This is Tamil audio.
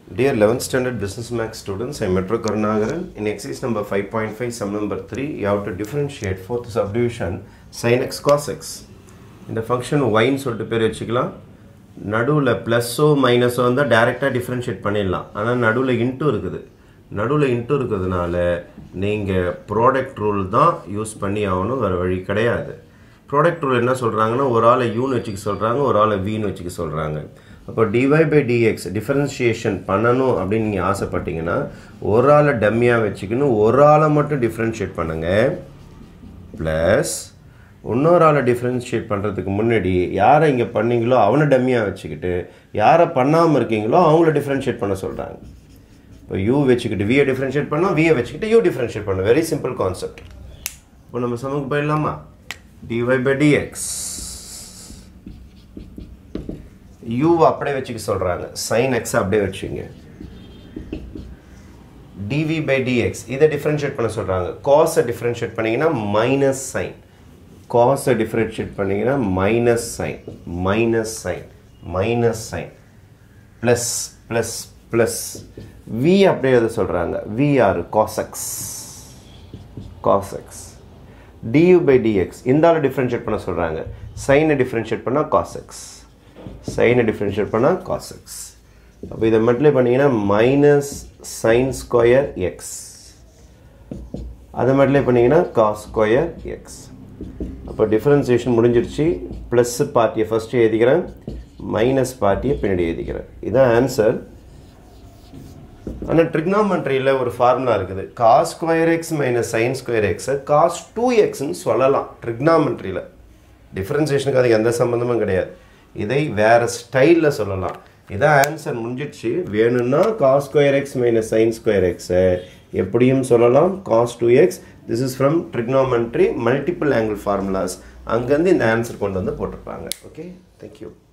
Dear 11th standard business max students, I am Metro Karnagaran. In exercise number 5.5, sum number 3, you have to differentiate fourth subdivision sin x cos x. இந்த ஃபங்க்ஷன் ஒயின்னு சொல்லிட்டு பேர் வச்சுக்கலாம் நடுவில் ப்ளஸ்ஸோ மைனஸோ வந்தால் டேரெக்டாக டிஃப்ரென்ஷியேட் பண்ணிடலாம் ஆனால் நடுவில் இன்ட்டு இருக்குது நடுவில் இன்ட்டு இருக்கிறதுனால நீங்கள் ப்ராடக்ட் ரூல் தான் யூஸ் பண்ணி ஆகணும் வேறு வழி கிடையாது ப்ராடக்ட் ரூல் என்ன சொல்கிறாங்கன்னா ஒரு ஆளை யூன்னு வச்சுக்க சொல்கிறாங்க ஒரு ஆளை வின்னு வச்சுக்க சொல்கிறாங்க அப்போ டிஒய் பை டிஎக்ஸ் டிஃப்ரென்ஷியேஷன் பண்ணணும் அப்படின்னு நீங்கள் ஆசைப்பட்டீங்கன்னா ஒரு ஆளை டம்மியாக வச்சுக்கணும் ஒரு ஆளை மட்டும் டிஃப்ரென்ஷியேட் பண்ணுங்கள் ப்ளஸ் இன்னொரு ஆளை டிஃப்ரென்ஷியேட் பண்ணுறதுக்கு முன்னாடி யாரை இங்கே பண்ணீங்களோ அவனை டம்மியாக வச்சுக்கிட்டு யாரை பண்ணாமல் இருக்கீங்களோ அவங்கள டிஃப்ரென்ஷியேட் பண்ண சொல்கிறாங்க இப்போ யூ வச்சுக்கிட்டு வியை டிஃப்ரென்ஷியேட் பண்ணால் வியை வச்சுக்கிட்டு யூ டிஃப்ரென்ஷியேட் பண்ண வெரி சிம்பிள் கான்செப்ட் இப்போ நம்ம சமக்கு போயிடலாமா டிஒய் பை டிஎக்ஸ் யூவை அப்படியே வச்சுக்க சொல்கிறாங்க சைன் எக்ஸ் அப்படியே வச்சுங்க டிவி பை டிஎக்ஸ் இதை டிஃப்ரென்ஷியேட் பண்ண சொல்கிறாங்க காஸை டிஃப்ரென்ஷியேட் பண்ணிங்கன்னா மைனஸ் சைன் காஸை டிஃப்ரென்ஷியேட் பண்ணிங்கன்னா minus sine minus sine minus sine plus plus plus v அப்படியே எதை சொல்கிறாங்க விஆர் cos x cos x du by dx இந்த ஆள் டிஃப்ரென்ஷியேட் பண்ண சொல்கிறாங்க சைனை டிஃப்ரென்ஷியேட் பண்ணால் காசெக்ஸ் சைனை டிஃப்ரென்ஷியேட் பண்ணால் காசெக்ஸ் அப்போ இதை மட்டும் பண்ணிங்கன்னா மைனஸ் சைன் ஸ்கொயர் எக்ஸ் அதை மட்டும் பண்ணிங்கன்னா காஸ் ஸ்கொயர் எக்ஸ் அப்போ டிஃப்ரென்சியேஷன் முடிஞ்சிருச்சு ப்ளஸ் பார்ட்டியை ஃபஸ்ட்டு எழுதிக்கிறேன் மைனஸ் பார்ட்டியை பின்னாடி எழுதிக்கிறேன் இதுதான் ஆன்சர் ஆனால் ட்ரிக்னாமெண்ட்ரியில் ஒரு ஃபார்முலா இருக்குது cos square x minus sine square எக்ஸை காஸ் டூ எக்ஸ்ன்னு சொல்லலாம் ட்ரிக்னாமெண்ட்ரியில் டிஃப்ரென்சியேஷனுக்கு அதுக்கு எந்த சம்மந்தமும் கிடையாது இதை வேறு ஸ்டைலில் சொல்லலாம் இதான் ஆன்சர் முடிஞ்சிடுச்சு வேணும்னா cos square x minus sine square எக்ஸை எப்படியும் சொல்லலாம் cos two x this is from trigonometry multiple angle formulas அங்கேருந்து இந்த ஆன்சர் கொண்டு வந்து போட்டிருப்பாங்க ஓகே தேங்க்யூ